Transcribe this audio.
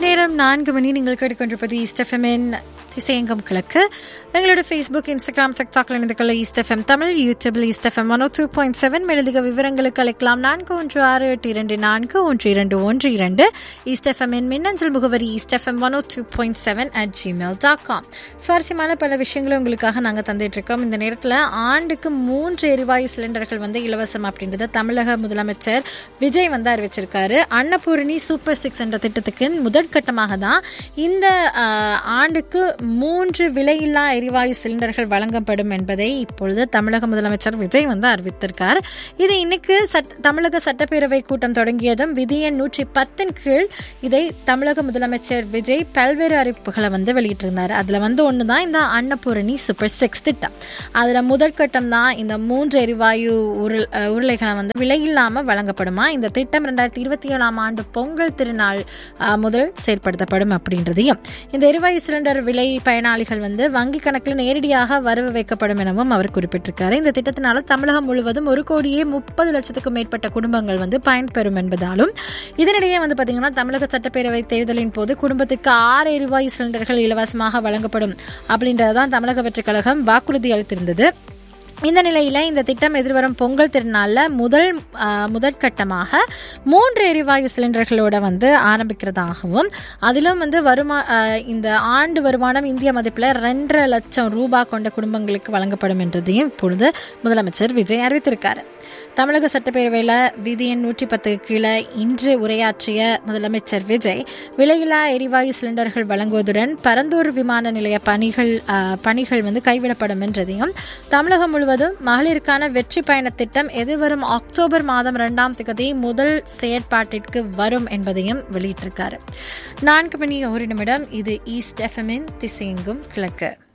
நேரம் நான்கு மணி நீங்கள் கேட்டுக்கொண்டிருப்பது ஈஸ்ட் எஃப்எம்மின் திசையங்கம் கிழக்கு எங்களோட ஃபேஸ்புக் இன்ஸ்டாகிராம் டிக்டாக்ல இணைந்து கொள்ள ஈஸ்ட் எஃப்எம் தமிழ் யூடியூபில் East FM one two point seven மேலதிக விவரங்களுக்கு அழைக்கலாம் நான்கு ஒன்று ஆறு எட்டு இரண்டு நான்கு ஒன்று இரண்டு ஒன்று இரண்டு ஈஸ்ட் எஃப்எம்மின் மின்னஞ்சல் முகவரி East FM one two point seven at Gmail dot com சுவாரஸ்யமான பல விஷயங்களை உங்களுக்காக நாங்கள் தந்துட்டு இருக்கோம் இந்த நேரத்தில் ஆண்டுக்கு மூன்று எரிவாயு சிலிண்டர்கள் வந்து இலவசம் அப்படின்றத தமிழக முதலமைச்சர் விஜய் வந்து அறிவிச்சிருக்காரு அன்னபூரணி சூப்பர் சிக்ஸ் என்ற திட்டத்துக்கு முதற்கட்டமாக தான் இந்த ஆஹ், ஆண்டுக்கு மூன்று விலையில்லா எரிவாயு சிலிண்டர்கள் வழங்கப்படும் என்பதை இப்பொழுது தமிழக முதலமைச்சர் விஜய் வந்து அறிவித்திருக்கார் இது இன்னைக்கு சட் தமிழக சட்டப்பேரவை கூட்டம் தொடங்கியதும் விதி எண் நூற்றி பத்தின் கீழ் இதை தமிழக முதலமைச்சர் விஜய் பல்வேறு அறிவிப்புகளை வந்து வெளியிட்டிருந்தார் அதில் வந்து ஒன்று தான் இந்த அன்னபூரணி சூப்பர் சிக்ஸ் திட்டம் அதில் முதற்கட்டம் தான் இந்த மூன்று எரிவாயு உருள் அஹ், உருளைகளை வந்து விலையில்லாமல் வழங்கப்படுமா இந்த திட்டம் ரெண்டாயிரத்தி இருபத்தி ஏழாம் ஆண்டு பொங்கல் திருநாள் அஹ், முதல் செயல்படுத்தப்படும் அப்படின்றதையும் இந்த எரிவாயு சிலிண்டர் விலை பயனாளிகள் வந்து வங்கி கணக்கில் நேரடியாக வரவு வைக்கப்படும் எனவும் அவர் குறிப்பிட்டிருக்காரு இந்த திட்டத்தினால தமிழகம் முழுவதும் ஒரு கோடியே முப்பது லட்சத்துக்கும் மேற்பட்ட குடும்பங்கள் வந்து பயன்பெறும் என்பதாலும் இதனிடையே வந்து பார்த்தீங்கன்னா தமிழக சட்டப்பேரவை தேர்தலின் போது குடும்பத்துக்கு ஆறு எரிவாயு சிலிண்டர்கள் இலவசமாக வழங்கப்படும் அப்படின்றதான் தமிழக வெற்றிக் கழகம் வாக்குறுதி அளித்திருந்தது இந்த நிலையில் இந்த திட்டம் எதிர்வரும் பொங்கல் திருநாளில் முதல் ஆ, முதற்கட்டமாக மூன்று எரிவாயு சிலிண்டர்களோட வந்து ஆரம்பிக்கிறதாகவும் அதிலும் வந்து வருமா ஆ, இந்த ஆண்டு வருமானம் இந்திய மதிப்பில் ரெண்டரை லட்சம் ரூபாய் கொண்ட குடும்பங்களுக்கு வழங்கப்படும் என்றதையும் இப்பொழுது முதலமைச்சர் விஜய் அறிவித்திருக்காரு தமிழக சட்டப்பேரவையில் விதி எண் நூற்றி பத்து கீழே இன்று உரையாற்றிய முதலமைச்சர் விஜய் விலையில்லா எரிவாயு சிலிண்டர்கள் வழங்குவதுடன் பரந்தூர் விமான நிலைய பணிகள் ஆ, பணிகள் வந்து கைவிடப்படும் என்றதையும் தமிழகம் முழுவதும் மகளிருக்கான வெற்றி பயண திட்டம் எதிர்வரும் அக்டோபர் மாதம் இரண்டாம் திகதி முதல் செயற்பாட்டிற்கு வரும் என்பதையும் வெளியிட்டிருக்காரு நான்கு மணி ஒரு நிமிடம் இது ஈஸ்ட் எஃப்எம்மின் திசையெங்கும் கிழக்கு